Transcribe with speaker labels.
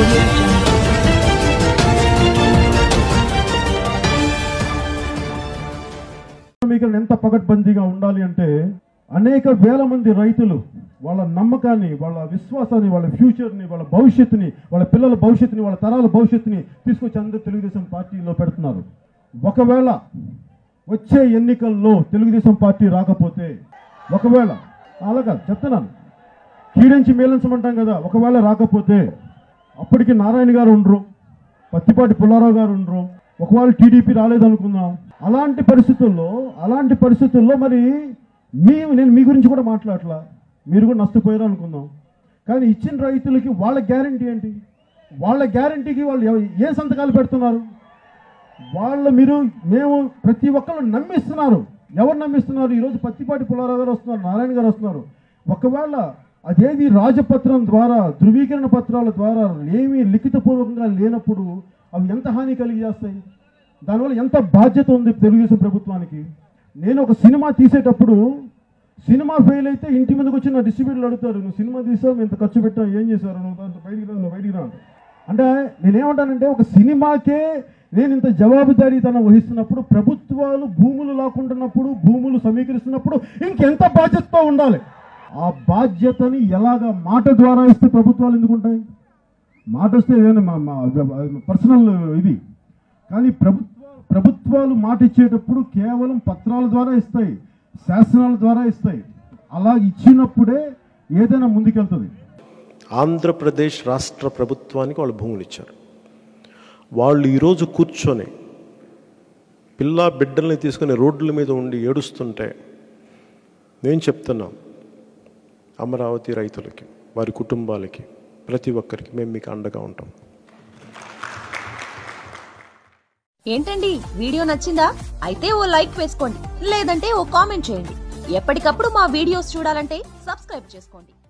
Speaker 1: audio jungle.
Speaker 2: ఎకనామీకరణ ఎంత పకడ్బందీగా ఉండాలి అంటే అనేక వేల మంది రైతులు వాళ్ళ నమ్మకాన్ని వాళ్ళ విశ్వాసాన్ని వాళ్ళ ఫ్యూచర్ని వాళ్ళ భవిష్యత్తుని వాళ్ళ పిల్లల భవిష్యత్తుని వాళ్ళ తరాల భవిష్యత్తుని తీసుకొచ్చి అందరూ తెలుగుదేశం పార్టీలో పెడుతున్నారు ఒకవేళ వచ్చే ఎన్నికల్లో తెలుగుదేశం పార్టీ రాకపోతే ఒకవేళ అలాగా చెప్తున్నాను కీడించి మేలించమంటాం కదా ఒకవేళ రాకపోతే అప్పటికి నారాయణ గారు ఉండరు పత్తిపాటి పుల్లారావు గారు ఉండరు ఒకవేళ టీడీపీ రాలేదనుకుందాం అలాంటి పరిస్థితుల్లో అలాంటి పరిస్థితుల్లో మరి మీ నేను మీ గురించి కూడా మాట్లాడలా మీరు కూడా నష్టపోయారు అనుకుందాం కానీ ఇచ్చిన రైతులకి వాళ్ళ గ్యారంటీ ఏంటి వాళ్ళ గ్యారంటీకి వాళ్ళు ఎవ- ఏ సంతకాలు పెడుతున్నారు వాళ్ళ మీరు మేము ప్రతి ఒక్కరు నమ్మిస్తున్నారు ఎవరు నమ్మిస్తున్నారు ఈరోజు పత్తిపాటి పుల్లారావు గారు వస్తున్నారు నారాయణ గారు వస్తున్నారు ఒకవేళ అదేది రాజపత్రం ద్వారా ధృవీకరణ పత్రాల ద్వారా ఏమీ లిఖితపూర్వకంగా లేనప్పుడు అవి ఎంత హాని కలిగి చేస్తాయి దానివల్ల ఎంత బాధ్యత ఉంది తెలుగుదేశం ప్రభుత్వానికి నేను ఒక సినిమా తీసేటప్పుడు సినిమా ఫెయిల్ అయితే ఇంటి మీదకి వచ్చి నా డిస్ట్రిబ్యూటర్లు అడుగుతారు నువ్వు సినిమా తీసావు ఇంత ఖర్చు పెట్టావు ఏం చేశారు నువ్వు దాంతో బయటికి రా నువ్వు బయటికి రా అంటారు. అంటే నేనేమంటానంటే ఒక సినిమాకే నేను ఇంత జవాబుదారీతనం వహిస్తున్నప్పుడు ప్రభుత్వాలు భూములు లాక్కుంటున్నప్పుడు భూములు సమీకరిస్తున్నప్పుడు ఇంకెంత బాధ్యతతో ఉండాలి ఆ బాధ్యతని ఎలాగ మాట ద్వారా ఇస్తే ప్రభుత్వాలు ఎందుకు ఉంటాయి మాట వస్తే ఏదైనా మా పర్సనల్ ఇది కానీ ప్రభుత్వ ప్రభుత్వాలు మాట ఇచ్చేటప్పుడు కేవలం పత్రాల ద్వారా ఇస్తాయి శాసనాల ద్వారా ఇస్తాయి అలా ఇచ్చినప్పుడే ఏదైనా ముందుకెళ్తుంది
Speaker 3: ఆంధ్రప్రదేశ్ రాష్ట్ర ప్రభుత్వానికి వాళ్ళు భూములు ఇచ్చారు వాళ్ళు ఈరోజు కూర్చొని పిల్ల బిడ్డల్ని తీసుకుని రోడ్ల మీద ఉండి ఏడుస్తుంటే నేను చెప్తున్నా అమరావతి రైతులకి వారి కుటుంబాలకి ప్రతి ఒక్కరికి మేము మీకు అండగా ఉంటాం
Speaker 4: ఏంటండి వీడియో నచ్చిందా అయితే ఓ లైక్ వేసుకోండి లేదంటే ఓ కామెంట్ చేయండి ఎప్పటికప్పుడు మా వీడియోస్ చూడాలంటే సబ్స్క్రైబ్ చేసుకోండి